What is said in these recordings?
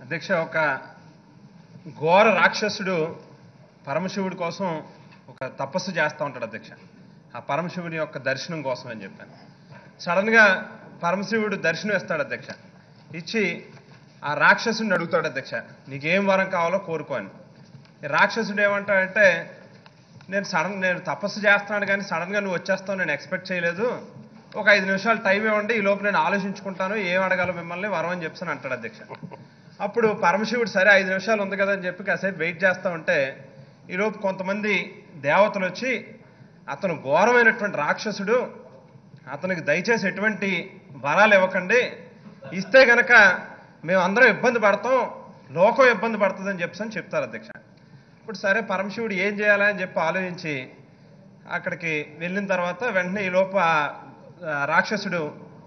అధ్యక్ష ఒక ఘోర రాక్షసుడు పరమశివుడి కోసం ఒక తపస్సు చేస్తూ ఉంటాడు అధ్యక్ష ఆ పరమశివుని యొక్క దర్శనం కోసం అని చెప్పాను సడన్గా పరమశివుడు దర్శనం ఇస్తాడు అధ్యక్ష ఇచ్చి ఆ రాక్షసుడిని అడుగుతాడు అధ్యక్ష నీకేం వరం కావాలో కోరుకో అని ఈ రాక్షసుడు ఏమంటాడంటే నేను సడన్ నేను తపస్సు చేస్తున్నాను కానీ సడన్గా నువ్వు వచ్చేస్తావు నేను ఎక్స్పెక్ట్ చేయలేదు ఒక ఐదు నిమిషాలు టైం ఇవ్వండి ఈ లోపు నేను ఆలోచించుకుంటాను ఏం అడగాలో మిమ్మల్ని వరం అని చెప్పి అంటాడు అధ్యక్ష అప్పుడు పరమశివుడు సరే ఐదు నిమిషాలు ఉంది కదా అని చెప్పి కాసేపు వెయిట్ చేస్తూ ఉంటే ఈలోపు కొంతమంది దేవతలు వచ్చి అతను ఘోరమైనటువంటి రాక్షసుడు అతనికి దయచేసి ఎటువంటి వరాలు ఇవ్వకండి ఇస్తే గనక మేము అందరం ఇబ్బంది పడతాం లోకం ఇబ్బంది పడుతుందని చెప్పి అని చెప్తారు అధ్యక్ష ఇప్పుడు సరే పరమశివుడు ఏం చేయాలని చెప్పి ఆలోచించి అక్కడికి వెళ్ళిన తర్వాత వెంటనే ఈ లోపు ఆ ఆ రాక్షసుడు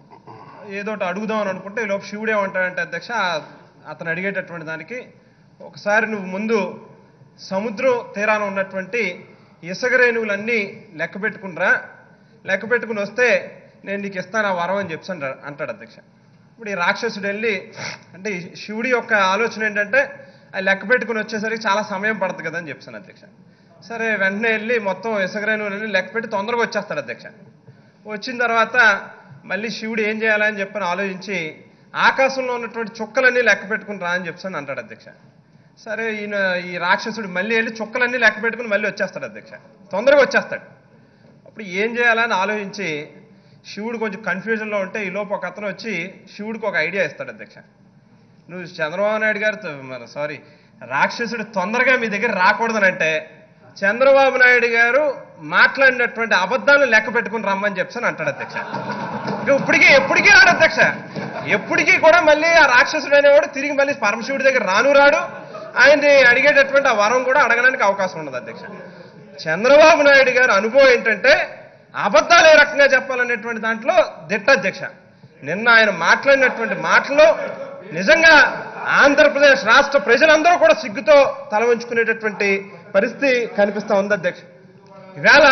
ఏదో ఒకటి అడుగుదాం అని అనుకుంటే ఈ లోపు శివుడు ఏమంటాడంటే అధ్యక్ష ఆ- అతను అడిగేటటువంటి దానికి ఒకసారి నువ్వు ముందు సముద్రం తీరాన ఉన్నటువంటి ఇసుక రేణువులన్నీ లెక్క పెట్టుకునిరా లెక్క పెట్టుకుని వస్తే నేను నీకు ఇస్తాను ఆ వరం అని చెప్పి అంటాడు- అంటాడు అధ్యక్ష ఇప్పుడు ఈ రాక్షసుడు వెళ్ళి అంటే ఈ శివుడి యొక్క ఆలోచన ఏంటంటే అది లెక్క పెట్టుకుని వచ్చేసరికి చాలా సమయం పడుతుంది కదా అని చెప్పాను అధ్యక్ష సరే వెంటనే వెళ్ళి మొత్తం ఇసుక రేణువులు వెళ్ళి లెక్క పెట్టి తొందరగా వచ్చేస్తాడు అధ్యక్ష వచ్చిన తర్వాత మళ్ళీ శివుడు ఏం చేయాలని చెప్పని ఆలోచించి ఆకాశంలో ఉన్నటువంటి చుక్కలన్నీ లెక్క పెట్టుకుని రా అని చెప్పని అంటాడు అధ్యక్ష సరే ఈయన ఈ రాక్షసుడు మళ్ళీ వెళ్ళి చుక్కలన్నీ లెక్క పెట్టుకుని మళ్ళీ వచ్చేస్తాడు అధ్యక్ష తొందరగా వచ్చేస్తాడు అప్పుడు ఏం చేయాలని ఆలోచించి శివుడు కొంచెం కన్ఫ్యూజన్లో ఉంటే ఈ లోపు ఒక అతను వచ్చి శివుడికి ఒక ఐడియా ఇస్తాడు అధ్యక్ష నువ్వు చంద్రబాబు నాయుడు గారు మన సారీ రాక్షసుడు తొందరగా మీ దగ్గర రాకూడదనంటే చంద్రబాబు నాయుడు గారు మాట్లాడినటువంటి అబద్ధాలు లెక్క పెట్టుకుని రమ్మని చెప్పని అంటాడు అధ్యక్ష ఇంకా ఇప్పటికీ ఎప్పటికీ రాడు అధ్యక్ష ఎప్పటికీ కూడా మళ్ళీ ఆ రాక్షసుడు అనేవాడు తిరిగి మళ్ళీ పరమశివుడి దగ్గర రాను రాడు ఆయన్ని అడిగేటటువంటి ఆ వరం కూడా అడగడానికి అవకాశం ఉండదు అధ్యక్ష చంద్రబాబు నాయుడు గారి అనుభవం ఏంటంటే అబద్ధాలు ఏ రకంగా చెప్పాలనేటువంటి దాంట్లో దిట్ట అధ్యక్ష నిన్న ఆయన మాట్లాడినటువంటి మాటలో నిజంగా ఆంధ్రప్రదేశ్ రాష్ట్ర ప్రజలందరూ కూడా సిగ్గుతో తల వంచుకునేటటువంటి పరిస్థితి కనిపిస్తా ఉంది అధ్యక్ష ఈవేళ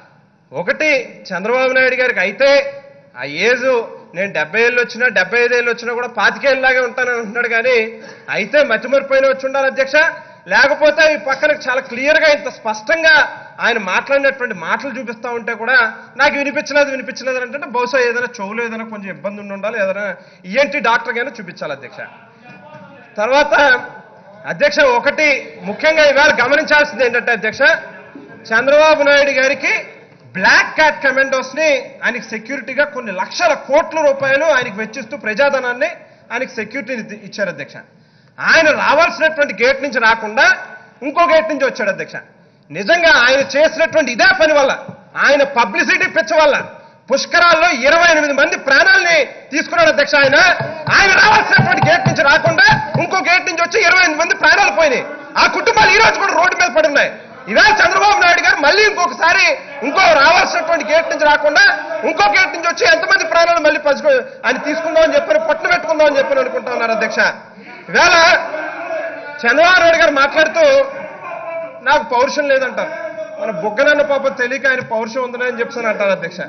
ఒకటి చంద్రబాబు నాయుడు గారికి అయితే ఆ ఏజ్ నేను డెబ్బై ఏళ్ళు వచ్చినా డెబ్బై ఐదు ఏళ్ళు వచ్చినా కూడా పాతికేళ్ళలాగే ఉంటానని అంటున్నాడు కానీ అయితే మతిమరిపోయిన వచ్చి ఉండాలి అధ్యక్ష లేకపోతే ఈ పక్కన చాలా క్లియర్గా ఇంత స్పష్టంగా ఆయన మాట్లాడినటువంటి మాటలు చూపిస్తా ఉంటే కూడా నాకు వినిపించలేదు వినిపించలేదు అని అంటే బహుశా ఏదైనా చెవులు ఏదైనా కొంచెం ఇబ్బంది ఉండి ఉండాలి ఏదైనా ఈఎన్టీ డాక్టర్ గానే చూపించాలి అధ్యక్ష తర్వాత అధ్యక్ష ఒకటి ముఖ్యంగా ఇవాళ గమనించాల్సింది ఏంటంటే అధ్యక్ష చంద్రబాబు నాయుడు గారికి బ్లాక్ క్యాట్ కమాండోస్ ని ఆయనకి సెక్యూరిటీగా కొన్ని లక్షల కోట్ల రూపాయలు ఆయనకి వెచ్చిస్తూ ప్రజాధనాన్ని ఆయనకి సెక్యూరిటీని ఇచ్చారు అధ్యక్ష ఆయన రావాల్సినటువంటి గేట్ నుంచి రాకుండా ఇంకో గేట్ నుంచి వచ్చాడు అధ్యక్ష నిజంగా ఆయన చేసినటువంటి ఇదే పని వల్ల ఆయన పబ్లిసిటీ పిచ్చ వల్ల పుష్కరాల్లో ఇరవై ఎనిమిది మంది ప్రాణాలని తీసుకున్నాడు అధ్యక్ష ఆయన ఆయన రావాల్సినటువంటి గేట్ నుంచి రాకుండా ఇంకో గేట్ నుంచి వచ్చి ఇరవై ఎనిమిది మంది ప్రాణాలు పోయినాయి ఆ కుటుంబాలు ఈ రోజు కూడా రోడ్డు మీద పడి ఉన్నాయి ఇవాళ చంద్రబాబు నాయుడు గారు మళ్ళీ ఇంకొకసారి ఇంకో రావాల్సినటువంటి గేట్ నుంచి రాకుండా ఇంకో గేట్ నుంచి వచ్చి ఎంతమంది ప్రాణాలు మళ్ళీ పసుకు ఆయన తీసుకుందామని చెప్పని పట్టు పెట్టుకుందామని చెప్పని అనుకుంటా ఉన్నారు అధ్యక్ష ఇవాళ చంద్రబాబు నాయుడు గారు మాట్లాడుతూ నాకు పౌరుషం లేదంటారు మన బుగ్గనన్న పాపం తెలియక ఆయన పౌరుషం ఉందని అని చెప్పి అంటారు అధ్యక్ష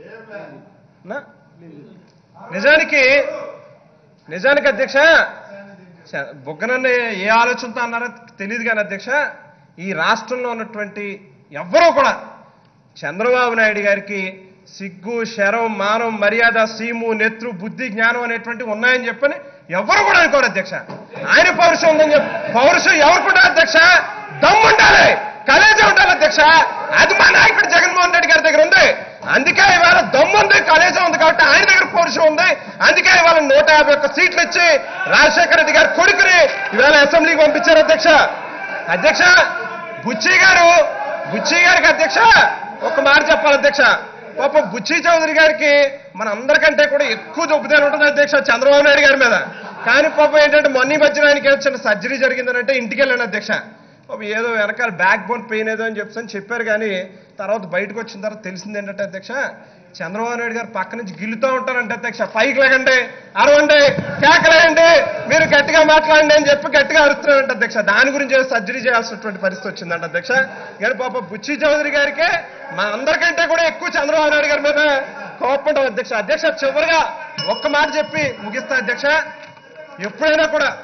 నా? నిజానికి నిజానికి అధ్యక్ష చ- బుగ్గనన్న ఏ ఆలోచనతో అన్నారో తెలియదు కానీ అధ్యక్ష ఈ రాష్ట్రంలో ఉన్నటువంటి ఎవ్వరూ కూడా చంద్రబాబు నాయుడు గారికి సిగ్గు శరం మానం మర్యాద సీము నెత్రు బుద్ధి జ్ఞానం అనేటువంటి ఉన్నాయని చెప్పని ఎవరు కూడా అనుకోరు అధ్యక్ష ఆయన పౌరుషం ఉందని చెప్పి పౌరుషం ఎవరికి ఉండాలి అధ్యక్ష దమ్ము ఉండాలి కలేజీ ఉండాలి అధ్యక్ష అది మా నాయకుడు జగన్మోహన్ రెడ్డి గారి దగ్గర ఉంది అందుకే ఇవాళ దమ్ము ఉంది కలేజం ఉంది కాబట్టి ఆయన దగ్గర పౌరుషం ఉంది అందుకే ఇవాళ నూట యాభై ఒక్క సీట్లు ఇచ్చి రాజశేఖర రెడ్డి గారి కొడుకుని ఇవాళ అసెంబ్లీకి పంపించారు అధ్యక్ష అధ్యక్ష బుచ్చి గారు బుచ్చి గారికి అధ్యక్ష ఒక మాట చెప్పాలి అధ్యక్ష పాపం బుచ్చి చౌదరి గారికి మన అందరికంటే కూడా ఎక్కువ దొబ్బుతాను ఉంటుంది అధ్యక్ష చంద్రబాబు నాయుడు గారి మీద కానీ పాపం ఏంటంటే మొన్న ఈ మధ్యన ఆయనకి ఏదో చిన్న సర్జరీ జరిగిందనంటే ఇంటికి వెళ్ళాను అధ్యక్ష పాపం ఏదో వెనకాల బ్యాక్ బోన్ పెయిన్ ఏదో అని చెప్పి అని చెప్పారు కానీ తర్వాత బయటకు వచ్చిన తర్వాత తెలిసింది ఏంటంటే అధ్యక్ష చంద్రబాబు నాయుడు గారు పక్క నుంచి గిల్లుతూ ఉంటారంటే అధ్యక్ష పైకి లేకండి అరవండి కేకలేయండి మీరు గట్టిగా మాట్లాడండి అని చెప్పి గట్టిగా అరుస్తున్నారంట అధ్యక్ష దాని గురించి ఏదో సర్జరీ చేయాల్సినటువంటి పరిస్థితి వచ్చిందంట అధ్యక్ష కానీ పాప బుచ్చి చౌదరి గారికి మా అందరికంటే కూడా ఎక్కువ చంద్రబాబు నాయుడు గారి మీద కోపం అధ్యక్ష అధ్యక్ష చివరిగా ఒక్క మాట చెప్పి ముగిస్తా అధ్యక్ష ఎప్పుడైనా కూడా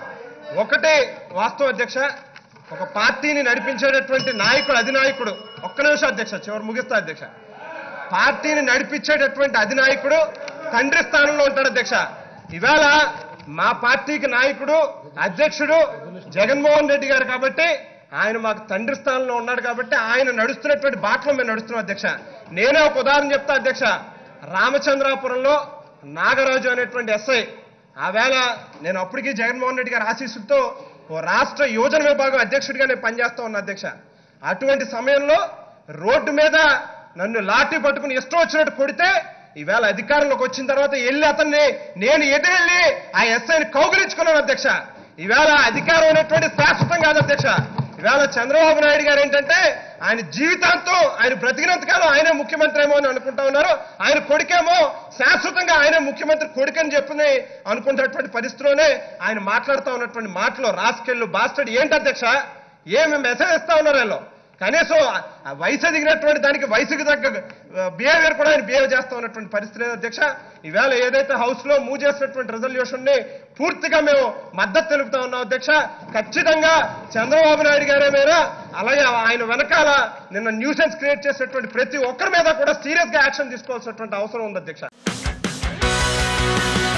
ఒకటే వాస్తవ అధ్యక్ష ఒక పార్టీని నడిపించేటటువంటి నాయకుడు అధినాయకుడు ఒక్క నిమిషం అధ్యక్ష చివరి ముగిస్తా అధ్యక్ష పార్టీని నడిపించేటటువంటి అధినాయకుడు తండ్రి స్థానంలో ఉంటాడు అధ్యక్ష ఇవాళ మా పార్టీకి నాయకుడు అధ్యక్షుడు జగన్మోహన్ రెడ్డి గారు కాబట్టి ఆయన మాకు తండ్రి స్థానంలో ఉన్నాడు కాబట్టి ఆయన నడుస్తున్నటువంటి బాటలో మేము నడుస్తున్నాం అధ్యక్ష నేనే ఒక ఉదాహరణ చెప్తా అధ్యక్ష రామచంద్రాపురంలో నాగరాజు అనేటువంటి ఎస్ఐ ఆ వేళ నేను అప్పటికి జగన్మోహన్ రెడ్డి గారి ఆశీస్సులతో ఓ రాష్ట్ర యోజన విభాగం అధ్యక్షుడిగా నేను పనిచేస్తా ఉన్నా అధ్యక్ష అటువంటి సమయంలో రోడ్డు మీద నన్ను లాఠీ పట్టుకుని ఇష్టం వచ్చినట్టు కొడితే ఈవేళ అధికారంలోకి వచ్చిన తర్వాత వెళ్ళి అతన్ని నేను ఎదురెళ్ళి ఆ ఎస్ఐని కౌగిలించుకున్నాను అధ్యక్ష ఈవేళ అధికారం అనేటువంటి శాశ్వతం కాదు అధ్యక్ష ఈవేళ చంద్రబాబు నాయుడు గారు ఏంటంటే ఆయన జీవితాంతం ఆయన బ్రతికినంతకాలం ఆయనే ముఖ్యమంత్రి ఏమో అని అనుకుంటా ఉన్నారు ఆయన కొడుకేమో శాశ్వతంగా ఆయనే ముఖ్యమంత్రి కొడుకని చెప్పని అనుకున్నటువంటి పరిస్థితిలోనే ఆయన మాట్లాడుతూ ఉన్నటువంటి మాటలు రాసుకెళ్ళు బాస్టడ్ ఏంటి అధ్యక్ష ఏమి మెసేజ్ ఇస్తా ఉన్నారు వీళ్ళు కనీసం ఆ- ఆ వయసు ఎదిగినటువంటి దానికి వయసుకి తగ్గ బిహేవియర్ కూడా ఆయన బిహేవ్ చేస్తా ఉన్నటువంటి పరిస్థితి లేదు అధ్యక్ష ఈవేళ ఏదైతే హౌస్ లో మూవ్ చేసినటువంటి రెజల్యూషన్ ని పూర్తిగా మేము మద్దతు తెలుపుతా ఉన్నాం అధ్యక్ష ఖచ్చితంగా చంద్రబాబు నాయుడు గారే మీద అలాగే ఆయన వెనకాల నిన్న న్యూసెన్స్ క్రియేట్ చేసినటువంటి ప్రతి ఒక్కరి మీద కూడా సీరియస్ గా యాక్షన్ తీసుకోవాల్సినటువంటి అవసరం ఉంది అధ్యక్ష